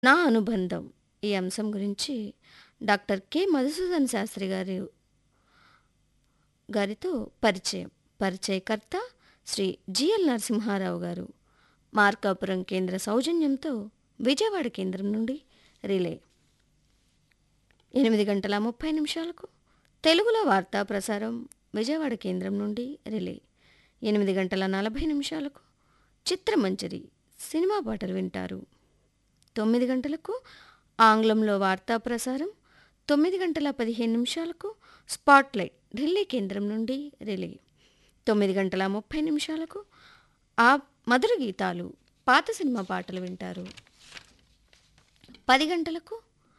నా అనుబంధం ఈ అంశం గురించి డాక్టర్ కె మధుసూదన్ శాస్త్రి గారి గారితో పరిచయం పరిచయకర్త శ్రీ జిఎల్ నరసింహారావు గారు మార్కాపురం కేంద్ర సౌజన్యంతో విజయవాడ కేంద్రం నుండి రిలే ఎనిమిది గంటల ముప్పై నిమిషాలకు తెలుగులో వార్తా ప్రసారం విజయవాడ కేంద్రం నుండి రిలే ఎనిమిది గంటల నలభై నిమిషాలకు చిత్రమంజరి సినిమా పాటలు వింటారు తొమ్మిది గంటలకు ఆంగ్లంలో వార్తా ప్రసారం తొమ్మిది గంటల పదిహేను నిమిషాలకు స్పాట్లైట్ ఢిల్లీ కేంద్రం నుండి రిలే తొమ్మిది గంటల ముప్పై నిమిషాలకు ఆ మధుర గీతాలు పాత సినిమా పాటలు వింటారు పది గంటలకు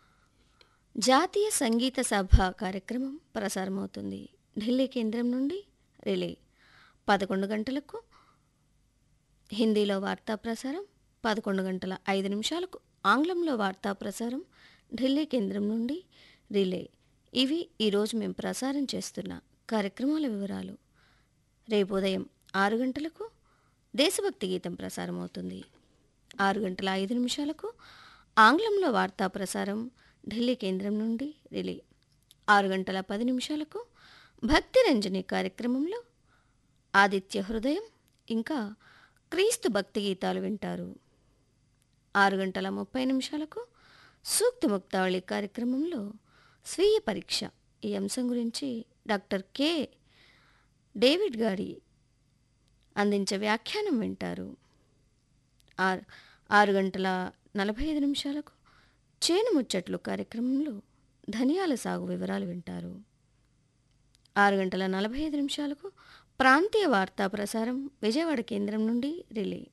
జాతీయ సంగీత సభ కార్యక్రమం ప్రసారమవుతుంది ఢిల్లీ కేంద్రం నుండి రిలే పదకొండు గంటలకు హిందీలో వార్తా ప్రసారం పదకొండు గంటల ఐదు నిమిషాలకు ఆంగ్లంలో వార్తా ప్రసారం ఢిల్లీ కేంద్రం నుండి రిలే ఇవి ఈరోజు మేము ప్రసారం చేస్తున్న కార్యక్రమాల వివరాలు రేపు ఉదయం ఆరు గంటలకు దేశభక్తి గీతం ప్రసారం అవుతుంది ఆరు గంటల ఐదు నిమిషాలకు ఆంగ్లంలో వార్తా ప్రసారం ఢిల్లీ కేంద్రం నుండి రిలే ఆరు గంటల పది నిమిషాలకు భక్తి రంజని కార్యక్రమంలో ఆదిత్య హృదయం ఇంకా క్రీస్తు భక్తి గీతాలు వింటారు ఆరు గంటల ముప్పై నిమిషాలకు సూక్తి ముక్తావళి కార్యక్రమంలో స్వీయ పరీక్ష ఈ అంశం గురించి డాక్టర్ కె డేవిడ్ గారి అందించే వ్యాఖ్యానం వింటారు ఆరు ఆరు గంటల నలభై ఐదు నిమిషాలకు చేను ముచ్చట్లు కార్యక్రమంలో ధనియాల సాగు వివరాలు వింటారు ఆరు గంటల నలభై ఐదు నిమిషాలకు ప్రాంతీయ వార్తా ప్రసారం విజయవాడ కేంద్రం నుండి రిలే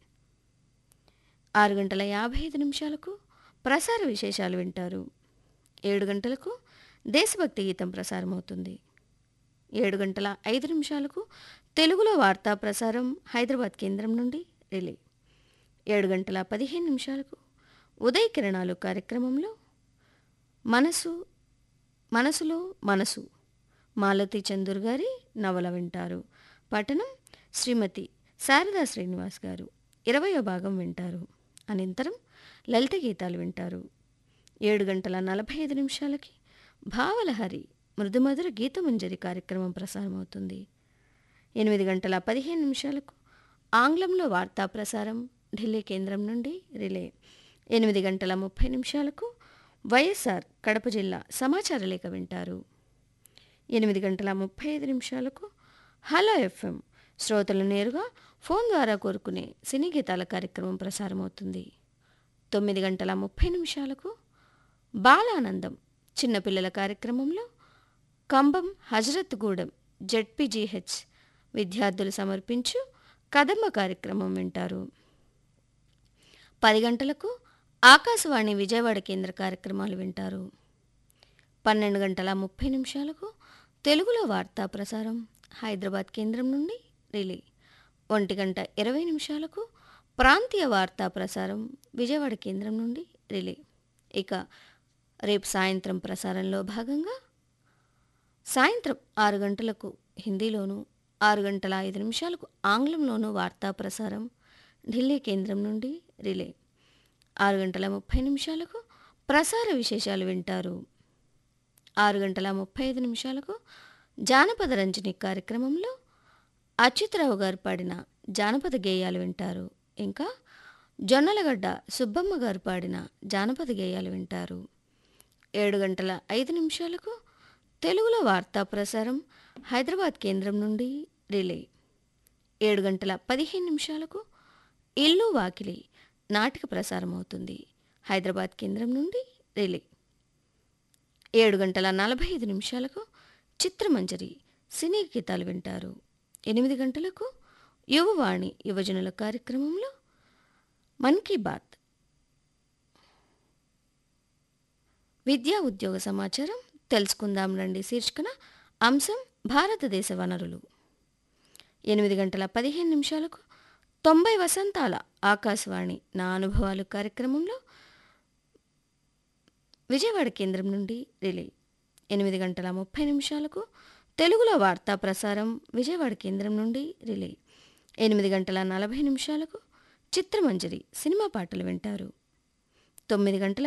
ఆరు గంటల యాభై ఐదు నిమిషాలకు ప్రసార విశేషాలు వింటారు ఏడు గంటలకు దేశభక్తి గీతం ప్రసారమవుతుంది ఏడు గంటల ఐదు నిమిషాలకు తెలుగులో వార్తా ప్రసారం హైదరాబాద్ కేంద్రం నుండి రిలే ఏడు గంటల పదిహేను నిమిషాలకు ఉదయ కిరణాలు కార్యక్రమంలో మనసు మనసులో మనసు మాలతి చందూర్ గారి నవల వింటారు పఠనం శ్రీమతి శారదా శ్రీనివాస్ గారు ఇరవయో భాగం వింటారు అనంతరం లలిత గీతాలు వింటారు ఏడు గంటల నలభై ఐదు నిమిషాలకి భావలహరి మృదుమధుర గీతమంజరి కార్యక్రమం ప్రసారమవుతుంది ఎనిమిది గంటల పదిహేను నిమిషాలకు ఆంగ్లంలో వార్తా ప్రసారం ఢిల్లీ కేంద్రం నుండి రిలే ఎనిమిది గంటల ముప్పై నిమిషాలకు వైఎస్ఆర్ కడప జిల్లా సమాచార లేఖ వింటారు ఎనిమిది గంటల ముప్పై ఐదు నిమిషాలకు హలో ఎఫ్ఎం శ్రోతలు నేరుగా ఫోన్ ద్వారా కోరుకునే సినీ గీతాల కార్యక్రమం ప్రసారమవుతుంది తొమ్మిది గంటల ముప్పై నిమిషాలకు బాలానందం చిన్నపిల్లల కార్యక్రమంలో కంబం హజరత్గూడెం జడ్పీజీహెచ్ విద్యార్థులు సమర్పించు కదమ్మ కార్యక్రమం వింటారు పది గంటలకు ఆకాశవాణి విజయవాడ కేంద్ర కార్యక్రమాలు వింటారు పన్నెండు గంటల ముప్పై నిమిషాలకు తెలుగులో వార్తా ప్రసారం హైదరాబాద్ కేంద్రం నుండి రిలే ఒంటి గంట ఇరవై నిమిషాలకు ప్రాంతీయ వార్తా ప్రసారం విజయవాడ కేంద్రం నుండి రిలే ఇక రేపు సాయంత్రం ప్రసారంలో భాగంగా సాయంత్రం ఆరు గంటలకు హిందీలోను ఆరు గంటల ఐదు నిమిషాలకు ఆంగ్లంలోనూ వార్తా ప్రసారం ఢిల్లీ కేంద్రం నుండి రిలే ఆరు గంటల ముప్పై నిమిషాలకు ప్రసార విశేషాలు వింటారు ఆరు గంటల ముప్పై ఐదు నిమిషాలకు జానపద రంజని కార్యక్రమంలో అచ్యుతరావు గారు పాడిన జానపద గేయాలు వింటారు ఇంకా జొన్నలగడ్డ సుబ్బమ్మ గారు పాడిన జానపద గేయాలు వింటారు ఏడు గంటల ఐదు నిమిషాలకు తెలుగులో వార్తా ప్రసారం హైదరాబాద్ కేంద్రం నుండి రిలే ఏడు గంటల పదిహేను నిమిషాలకు ఇల్లు వాకిలి నాటిక ప్రసారం అవుతుంది హైదరాబాద్ కేంద్రం నుండి రిలే ఏడు గంటల నలభై ఐదు నిమిషాలకు చిత్రమంజరి సినీ గీతాలు వింటారు ఎనిమిది గంటలకు యువవాణి యువజనుల కార్యక్రమంలో మన్ కీ బాత్ విద్యా ఉద్యోగ సమాచారం తెలుసుకుందాం రండి శీర్షికన అంశం భారతదేశ వనరులు ఎనిమిది గంటల పదిహేను నిమిషాలకు తొంభై వసంతాల ఆకాశవాణి నా అనుభవాలు కార్యక్రమంలో విజయవాడ కేంద్రం నుండి రిలే ఎనిమిది గంటల ముప్పై నిమిషాలకు తెలుగులో వార్తా ప్రసారం విజయవాడ కేంద్రం నుండి రిలే ఎనిమిది గంటల నలభై నిమిషాలకు చిత్రమంజరి సినిమా పాటలు వింటారు తొమ్మిది గంటల